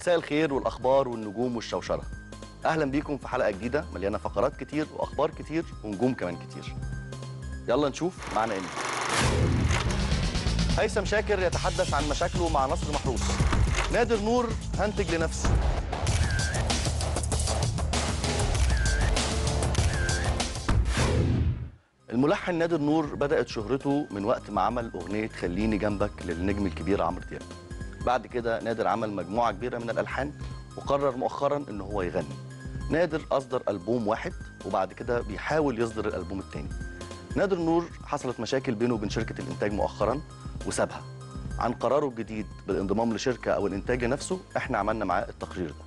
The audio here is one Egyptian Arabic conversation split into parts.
مساء الخير والاخبار والنجوم والشوشره اهلا بيكم في حلقه جديده مليانه فقرات كتير واخبار كتير ونجوم كمان كتير يلا نشوف معنا ايه هيثم شاكر يتحدث عن مشاكله مع نصر محروس نادر نور هنتج لنفسي الملحن نادر نور بدأت شهرته من وقت ما عمل أغنية خليني جنبك للنجم الكبير عمرو دياب بعد كده نادر عمل مجموعة كبيرة من الألحان وقرر مؤخرا إن هو يغني نادر أصدر ألبوم واحد وبعد كده بيحاول يصدر الألبوم التاني نادر نور حصلت مشاكل بينه وبين شركة الإنتاج مؤخرا وسابها عن قراره الجديد بالانضمام لشركة أو الإنتاج نفسه إحنا عملنا معاه التقرير ده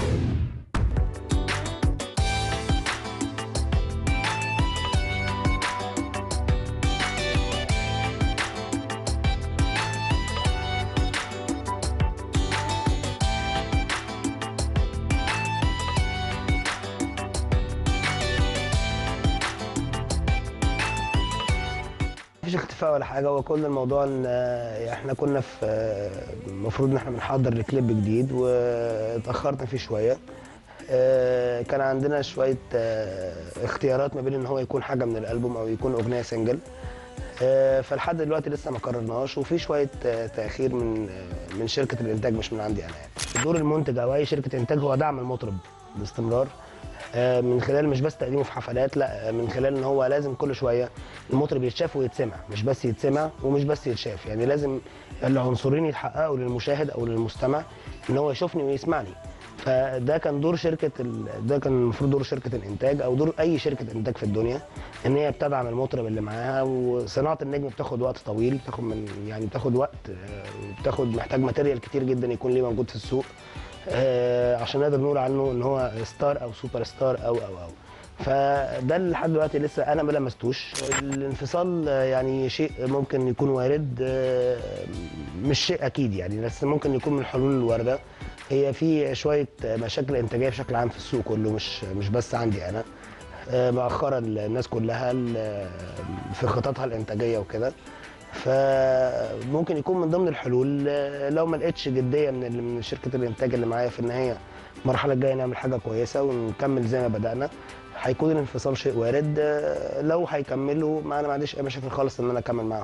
مفيش اختفاء ولا حاجه هو كل الموضوع ان آه، احنا كنا في آه، المفروض ان احنا بنحضر لكليب جديد واتاخرنا فيه شويه آه، كان عندنا شويه آه، اختيارات ما بين ان هو يكون حاجه من الالبوم او يكون اغنيه سنجل آه، فلحد دلوقتي لسه ما قررناش وفي شويه آه، تاخير من آه، من شركه الانتاج مش من عندي انا يعني دور المنتج او اي شركه انتاج هو دعم المطرب باستمرار آه، من خلال مش بس تقديمه في حفلات لا آه، من خلال ان هو لازم كل شويه المطرب يتشاف ويتسمع مش بس يتسمع ومش بس يتشاف يعني لازم العنصرين يتحققوا للمشاهد او للمستمع ان هو يشوفني ويسمعني فده كان دور شركه ال... ده كان المفروض دور شركه الانتاج او دور اي شركه انتاج في الدنيا ان هي بتدعم المطرب اللي معاها وصناعه النجم بتاخد وقت طويل بتاخد من يعني بتاخد وقت آه، وبتاخد محتاج ماتيريال كتير جدا يكون ليه موجود في السوق آه، عشان نقدر نقول عنه ان هو ستار او سوبر ستار او او او فده اللي لحد دلوقتي لسه انا ما لمستوش الانفصال آه، يعني شيء ممكن يكون وارد آه، مش شيء اكيد يعني بس ممكن يكون من الحلول الوارده هي في شويه مشاكل انتاجيه بشكل عام في السوق كله مش مش بس عندي انا آه، مأخرة الناس كلها ال- في خططها الانتاجيه وكده فممكن يكون من ضمن الحلول آه، لو ما لقيتش جديه من ال- من شركه الانتاج اللي معايا في ان هي المرحله الجايه نعمل حاجه كويسه ونكمل زي ما بدانا هيكون الانفصال شيء وارد آه، لو هيكملوا ما انا ما عنديش اي مشاكل خالص ان انا اكمل معاهم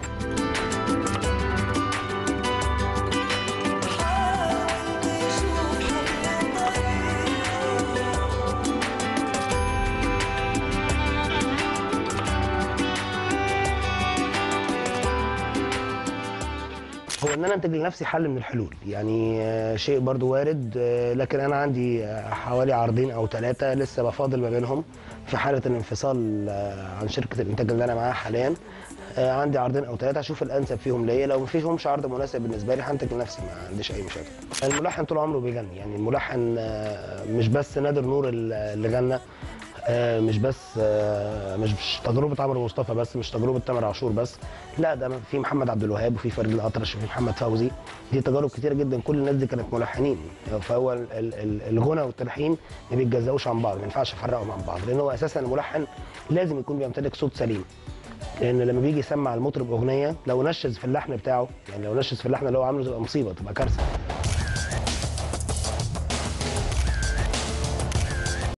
هو ان انا انتج لنفسي حل من الحلول يعني آه، شيء برضو وارد آه، لكن انا عندي آه، حوالي عرضين او ثلاثه لسه بفاضل ما بينهم في حاله الانفصال آه، عن شركه الانتاج اللي انا معاها حاليا آه، عندي عرضين او ثلاثه اشوف الانسب فيهم ليا لو ما فيهمش عرض مناسب بالنسبه لي هنتج لنفسي ما عنديش اي مشاكل الملحن طول عمره بيغني يعني الملحن آه، مش بس نادر نور اللي غنى آه، مش بس آه، مش مش تجربه عمرو مصطفى بس مش تجربه تامر عاشور بس لا ده في محمد عبد الوهاب وفي فريد الاطرش وفي محمد فوزي دي تجارب كتير جدا كل الناس دي كانت ملحنين فهو ال- ال- ال- الغنى والتلحين ما بيتجزأوش عن بعض ما ينفعش افرقهم عن بعض لان هو اساسا الملحن لازم يكون بيمتلك صوت سليم لان لما بيجي يسمع المطرب اغنيه لو نشز في اللحن بتاعه يعني لو نشز في اللحن اللي هو عامله تبقى مصيبه تبقى كارثه